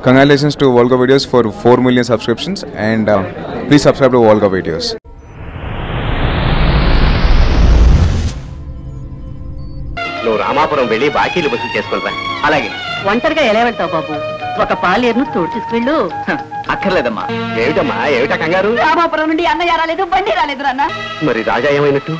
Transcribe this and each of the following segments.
Congratulations to Volga Videos for 4 million subscriptions and uh, please subscribe to Volga Videos. నువ్వు రామాపురం వెళ్ళి బాకీలు వసూలు చేసుకుంటా అలాగే ఒంటరిగా ఎలా వెళ్తావు బాబు ఒక పాలేరును తోడు తీసుకువెళ్ళు అక్కర్లేదమ్మా ఏమిటమ్మా ఏమిటా కంగారు రామాపురం నుండి అన్నయ్య రాలేదు బండి రాలేదు నాన్న మరి రాజా ఏమైనట్టు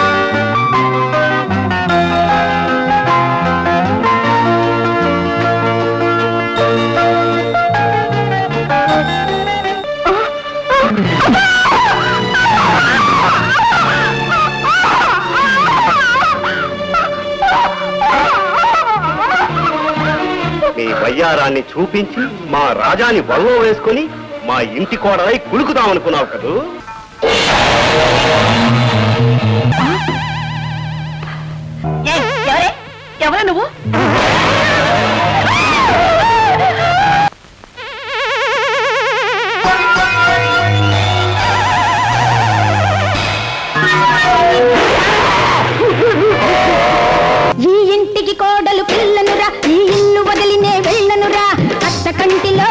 మీ వయ్యారాన్ని చూపించి మా రాజాని బల్లో వేసుకొని మా ఇంటి కోడలై కులుకుదామనుకున్నావు కదూ ఏయ్, ఎవరే ఎవరు నువ్వు ఈ ఇంటికి కోడలు పిల్లనురా ఈ ఇల్లు వదిలినే వెళ్ళనురా అత్త కంటిలో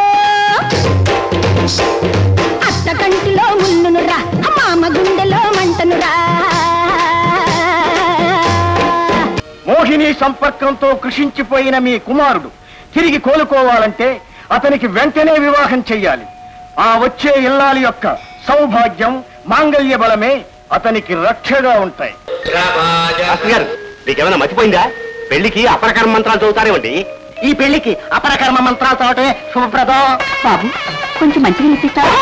అత్త కంటిలో ముళ్ళునురా మామ గుండెలో మంటనురా మోహిని సంపర్కంతో కృషించిపోయిన మీ కుమారుడు తిరిగి కోలుకోవాలంటే అతనికి వెంటనే వివాహం చెయ్యాలి ఆ వచ్చే ఇల్లాలి యొక్క సౌభాగ్యం మాంగళ్య బలమే అతనికి రక్షగా ఉంటాయి శాస్త్రి గారు మీకేమైనా మర్చిపోయిందా పెళ్లికి అపరకర్మ మంత్రాలు చదువుతారేమండి ఈ పెళ్లికి అపరకర్మ మంత్రాలు చదవటమే శుభప్రదం బాబు కొంచెం మంచిగా నిప్పిస్తావా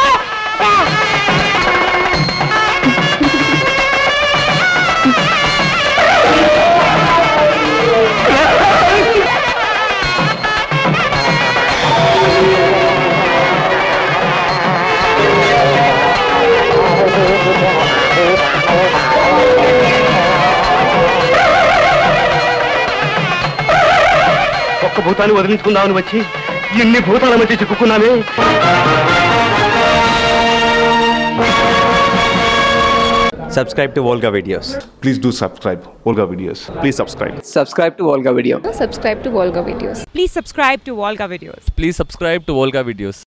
ఒక్క భూతాన్ని వదిలించుకుందామని వచ్చి ఎన్ని భూతాల మధ్య చిక్కుకున్నామే subscribe to Volga videos. Please do subscribe Olga Videos. Please subscribe. subscribe to Volga Video. subscribe to Volga Videos. Please subscribe to Volga Videos. Please subscribe to Volga videos.